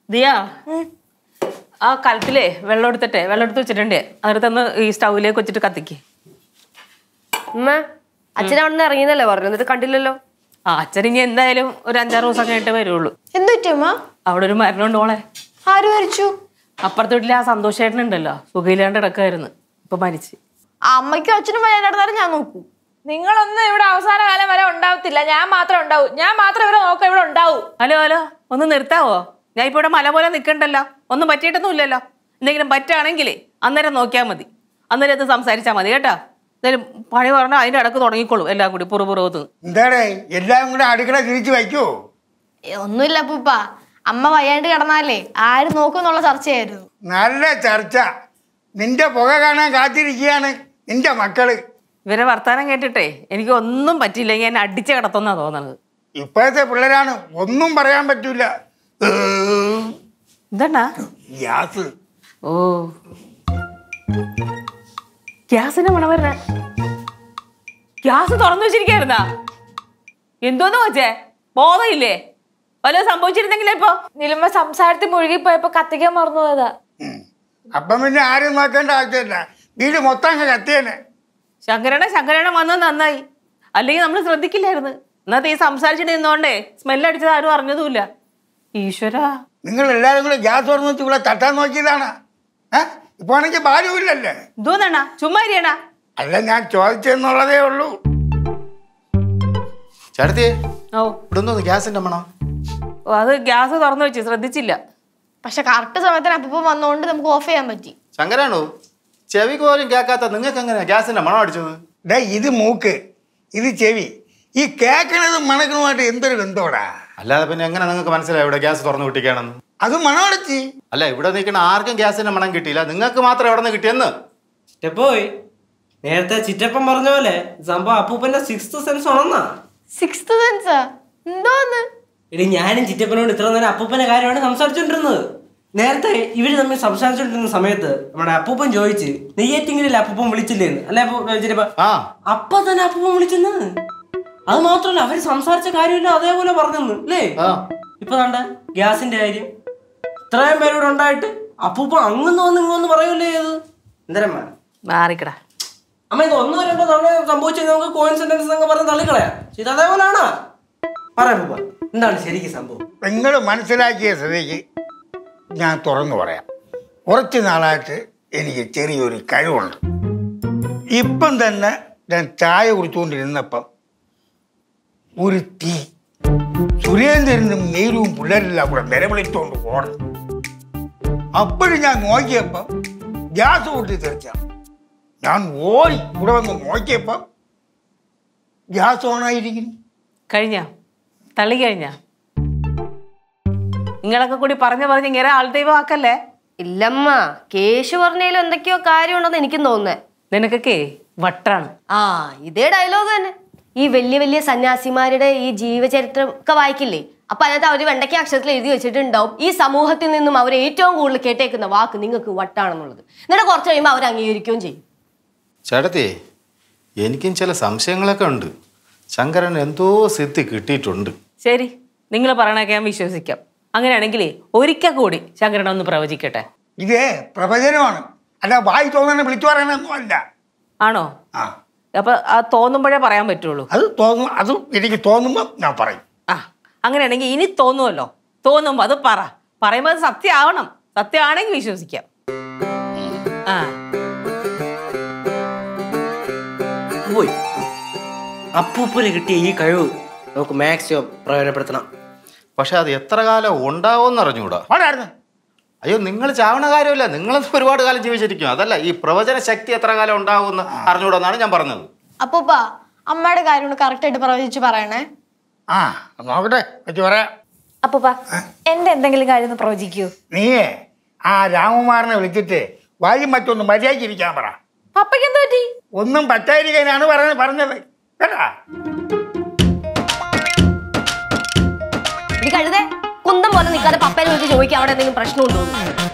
ദിയാ ആ കലത്തിലേ വെള്ളം എടുത്തിട്ടെ വെള്ളം എടുത്ത് വെച്ചിട്ടുണ്ടേ അതിനകത്തൊന്ന് ഈ സ്റ്റൗവിലേക്ക് വെച്ചിട്ട് കത്തിക്ക് അമ്മ അച്ഛൻ അവിടെ നിന്ന് ഇറങ്ങിയെന്നല്ലേ പറഞ്ഞു എന്നിട്ട് കണ്ടില്ലല്ലോ ആ അച്ഛൻ ഇനി എന്തായാലും ഒരു അഞ്ചാറ് ദിവസം കഴിഞ്ഞിട്ട് വരുള്ളൂ എന്തു പറ്റുമ്മ അവിടെ ഒരു മരണം മോളെ ആര് മരിച്ചു അപ്പുറത്തെ വീട്ടിലെ ആ സന്തോഷേട്ടനുണ്ടല്ലോ സുഖയില്ലാണ്ട് കിടക്കായിരുന്നു ഇപ്പൊ മരിച്ച് ആ അമ്മയ്ക്കും അച്ഛനും വയ്യാണ്ട് കിടന്നാലും ഞാൻ നോക്കൂ നിങ്ങളൊന്നും ഇവിടെ അവസാന കാലം വരെ ഉണ്ടാവത്തില്ല ഞാൻ മാത്രം ഉണ്ടാവും ഞാൻ മാത്രം ഇവിടെ നോക്കാം ഇവിടെ ഉണ്ടാവും ഹലോ ഹലോ ഒന്ന് നിർത്താവോ ഞാൻ ഇപ്പൊ ഇവിടെ മല പോലെ നിൽക്കണ്ടല്ലോ ഒന്നും പറ്റിയിട്ടൊന്നും ഇല്ലല്ലോ എന്തെങ്കിലും പറ്റുകയാണെങ്കിലേ അന്നേരം നോക്കിയാൽ മതി അന്നേരം അത് സംസാരിച്ചാൽ മതി കേട്ടോ എന്തായാലും പണി പറഞ്ഞാൽ അതിന്റെ ഇടക്ക് തുടങ്ങിക്കോളും എല്ലാം കൂടി പുറപുറത്ത് എന്താടേ എല്ലാം കൂടെ അടുക്കള തിരിച്ചു വയ്ക്കോ ഏ, ഒന്നുമില്ല അപ്പൂപ്പ അമ്മ വയ്യാണ്ട് കിടന്നാലേ ആര് നോക്കുന്നുള്ള ചർച്ചയായിരുന്നു നല്ല ചർച്ച നിന്റെ പുക കാണാൻ കാത്തിരിക്കുകയാണ് നിന്റെ മക്കള് ഇവരെ വർത്താനം കേട്ടിട്ടേ എനിക്ക് ഒന്നും പറ്റിയില്ലെങ്കിൽ എന്നെ അടിച്ച് കിടത്തുന്നാ തോന്നണത് ഇപ്പോഴത്തെ പിള്ളേരാണ് ഒന്നും പറയാൻ പറ്റൂല എന്താ ഗ്യാസ് ഓ ഗ്യാസിന്റെ മണം വരുന്ന ഗ്യാസ് തുറന്നു വെച്ചിരിക്കായിരുന്നാ എന്തോന്ന് വെച്ചേ ബോധമില്ലേ വല്ലതും സംഭവിച്ചിരുന്നെങ്കിലേ ഇപ്പൊ നിലുമ്പ സംസാരത്തിൽ മുഴുകിപ്പോയപ്പോ കത്തിക്കാൻ മറന്നു പോയതാ ഉം. അപ്പം പിന്നെ ആരും നോക്കേണ്ട ആവശ്യമില്ല വീട് മൊത്തം അങ്ങ് കത്തിയേനെ ശങ്കരണ ശങ്കരണ വന്നത് നന്നായി അല്ലെങ്കിൽ നമ്മൾ ശ്രദ്ധിക്കില്ലായിരുന്നു ഇന്നത്തെ ഈ സംസാരിച്ചിട്ട് നിന്നോണ്ടേ സ്മെല്ലടിച്ചത് ആരും അറിഞ്ഞതുമില്ല ഈശ്വരാ നിങ്ങൾ എല്ലാവരും കൂടെ ഗ്യാസ് തുറന്നു വെച്ച് ഇവിടെ തട്ടാൻ നോക്കിയതാണ് ഏ ഇപ്പൊ ആണെങ്കിൽ ഭാര്യമില്ലല്ലേ എന്തോന്നണ്ണ ചുമ്മാ ഇരിയണ്ണ അല്ല ഞാൻ ചോദിച്ചെന്നുള്ളതേ ഉള്ളൂ ചേട്ടത്തി ഓ ഇവിടെ ഒന്ന് ഗ്യാസിന്റെ മണം ഓ, അത് ഗ്യാസ് തുറന്നു വെച്ച് ശ്രദ്ധിച്ചില്ല പക്ഷെ കറക്റ്റ് സമയത്തിന് അപ്പൂപ്പ വന്നോണ്ട് നമുക്ക് ഓഫ് ചെയ്യാൻ പറ്റി ശങ്കരാണോ ചെവിക്ക് പോലും കേൾക്കാത്ത നിങ്ങൾക്ക് എങ്ങനെയാ ഗ്യാസിന്റെ മണം അടിച്ചത് ഡേ ഇത് മൂക്ക് ഇത് ചെവി ഈ കേക്കണതും മണക്കണതുമായിട്ട് എന്തൊരു ബന്ധോടാ അല്ലാതെ പിന്നെ എങ്ങനെ നിങ്ങൾക്ക് മനസ്സിലായി ഇവിടെ ഗ്യാസ് തുറന്നു കിട്ടിക്കാണെന്ന് അത് മണമടച്ചി അല്ല ഇവിടെ നിൽക്കുന്ന ആർക്കും ഗ്യാസിന്റെ മണം കിട്ടിയില്ല നിങ്ങൾക്ക് മാത്രം എവിടെ നിന്ന് കിട്ടിയെന്ന് പോയി നേരത്തെ ചിറ്റപ്പൻ പറഞ്ഞ പോലെ സംഭവം അപ്പൂപ്പന്റെ സിക്സ്ത് സെൻസ് ഉണന്നാ സിക്സ്ത് സെൻസാ എന്തോന്ന് എടി ഞാനും ചിറ്റപ്പനോട് ഇത്ര നേരം അപ്പൂപ്പന്റെ കാര്യമാണ് സംസാരിച്ചോണ്ടിരുന്നത് നേരത്തെ ഇവര് തമ്മിൽ സംസാരിച്ചോണ്ടിരുന്ന സമയത്ത് നമ്മുടെ അപ്പൂപ്പൻ ചോദിച്ച് നെയ്യേറ്റിങ്ങിലല്ലേ അപ്പൂപ്പൻ വിളിച്ചില്ലേന്ന് അല്ലെ അപ്പൂ ചിറ്റപ്പ ആ അപ്പൊ തന്നെ അപ്പൂപ്പൻ വിളിച്ചെന്ന് അത് മാത്രമല്ല അവര് സംസാരിച്ച കാര്യമില്ല അതേപോലെ പറഞ്ഞെന്ന് അല്ലേ ആ ഇപ്പൊ കണ്ട ഗ്യാസിന്റെ കാര്യം ഇത്രയും പേരോട് ഉണ്ടായിട്ട് അപ്പൂപ്പ അങ്ങന്ന് വന്ന് ഇങ്ങന്ന് പറയൂലേ ഇത് എന്തരമ്മ മാറിക്കടാ അമ്മ ഇത് ഒന്നോ രണ്ടോ തവണ സംഭവിച്ചത് നമുക്ക് കോയിൻസിഡൻസ് എന്നൊക്കെ പറഞ്ഞ് തള്ളിക്കളയാം ഇത് അതേപോലെയാണോ പറയാം അപ്പൂപ്പ എന്താണ് ശരിക്കും സംഭവം നിങ്ങൾ മനസ്സിലാക്കിയ സ്ഥിതിക്ക് ഞാൻ തുറന്നു പറയാം കുറച്ച് നാളായിട്ട് എനിക്ക് ചെറിയൊരു കഴിവുണ്ട് ഇപ്പം തന്നെ ഞാൻ ചായ കുടിച്ചുകൊണ്ടിരുന്നപ്പം ഒരു തീ സുരേന്ദ്രനും നീരുവും പിള്ളേരെല്ലാം കൂടെ നിലവിളിച്ചുകൊണ്ട് പോകണം അപ്പോഴും ഞാൻ നോക്കിയപ്പം ഗ്യാസ് പൊട്ടി തെറിച്ചാണ് ഞാൻ ഓടി ഇവിടെ വന്ന് നോക്കിയപ്പം ഗ്യാസ് ഓണായിരിക്കുന്നു കഴിഞ്ഞ തള്ളി കഴിഞ്ഞ നിങ്ങളൊക്കെ കൂടി പറഞ്ഞു പറഞ്ഞ് ഇങ്ങനെ ആൾ ദൈവമാക്കല്ലേ ഇല്ലമ്മ കേശു പറഞ്ഞതിലും എന്തൊക്കെയോ കാര്യമുണ്ടെന്ന് എനിക്കും തോന്നുന്നത് നിനക്കൊക്കെ വട്ടാണ് ആ ഇതേ ഡയലോഗ് തന്നെ ഈ വലിയ വലിയ സന്യാസിമാരുടെ ഈ ജീവചരിത്രം ഒക്കെ വായിക്കില്ലേ അപ്പൊ അതിനകത്ത് അവര് വെണ്ടയ്ക്ക അക്ഷരത്തിൽ എഴുതി വെച്ചിട്ടുണ്ടാവും ഈ സമൂഹത്തിൽ നിന്നും അവർ ഏറ്റവും കൂടുതൽ കേട്ടേക്കുന്ന വാക്ക് നിങ്ങൾക്ക് വട്ടാണെന്നുള്ളത് എന്നിട്ട് കുറച്ച് കഴിയുമ്പോൾ അവർ അംഗീകരിക്കുകയും ചെയ്യും ചേട്ടത്തി എനിക്കും ചില സംശയങ്ങളൊക്കെ ഉണ്ട് ശങ്കരൻ എന്തോ സിദ്ധി കിട്ടിയിട്ടുണ്ട് ശരി നിങ്ങൾ പറയണൊക്കെ ഞാൻ വിശ്വസിക്കാം അങ്ങനെയാണെങ്കിലേ ഒരിക്കൽ കൂടി ശങ്കരൻ ഒന്ന് പ്രവചിക്കട്ടെ ഇതേ പ്രവചനമാണ് അല്ല വായി തോന്നണ വിളിച്ചു പറയണമൊന്നും അല്ല ആണോ ആ അപ്പൊ ആ തോന്നുമ്പോഴേ പറയാൻ പറ്റുള്ളൂ അത് തോന്നും അത് എനിക്ക് തോന്നുമ്പോൾ ഞാൻ പറയും ആ അങ്ങനെയാണെങ്കിൽ ഇനി തോന്നുമല്ലോ തോന്നുമ്പോ അത് പറ പറയുമ്പോ അത് സത്യമാവണം സത്യമാണെങ്കിൽ വിശ്വസിക്കാം ആ പോയി അപ്പൂപ്പന് കിട്ടിയ ഈ കഴിവ് നമുക്ക് മാക്സിമം പ്രയോജനപ്പെടുത്തണം പക്ഷെ അത് എത്ര കാലം ഉണ്ടാവുമെന്ന് അറിഞ്ഞൂടാ പാടായിരുന്നു അയ്യോ നിങ്ങൾ ചാവണ കാര്യമില്ല നിങ്ങൾ ഒരുപാട് കാലം ജീവിച്ചിരിക്കും അതല്ല ഈ പ്രവചന ശക്തി എത്ര കാലം ഉണ്ടാവുമെന്ന് അറിഞ്ഞൂടാന്നാണ് ഞാൻ പറഞ്ഞത് അപ്പൂപ്പ അമ്മയുടെ കാര്യം കറക്റ്റ് ആയിട്ട് പ്രവചിച്ച് പറയണേ ആ നോക്കട്ടെ വെച്ച് പറയാം അപ്പൂപ്പ എന്റെ എന്തെങ്കിലും കാര്യം ഒന്ന് പ്രവചിക്കൂ നീയേ ആ രാമകുമാരനെ വിളിച്ചിട്ട് വായും മറ്റൊന്ന് മര്യാദയ്ക്ക് ഇരിക്കാൻ പറ പപ്പയ്ക്ക് എന്ത് പറ്റി ഒന്നും പറ്റാതിരിക്കാനാണ് പറഞ്ഞത് പറഞ്ഞത് കേട്ടാ ഇത് കഴുതേ കുന്തം പോലെ നിൽക്കാതെ പപ്പേനെ വിളിച്ച് ചോദിക്കാം അവിടെ എന്തെങ്കിലും പ്രശ്നമുണ്ടോ എന്ന്.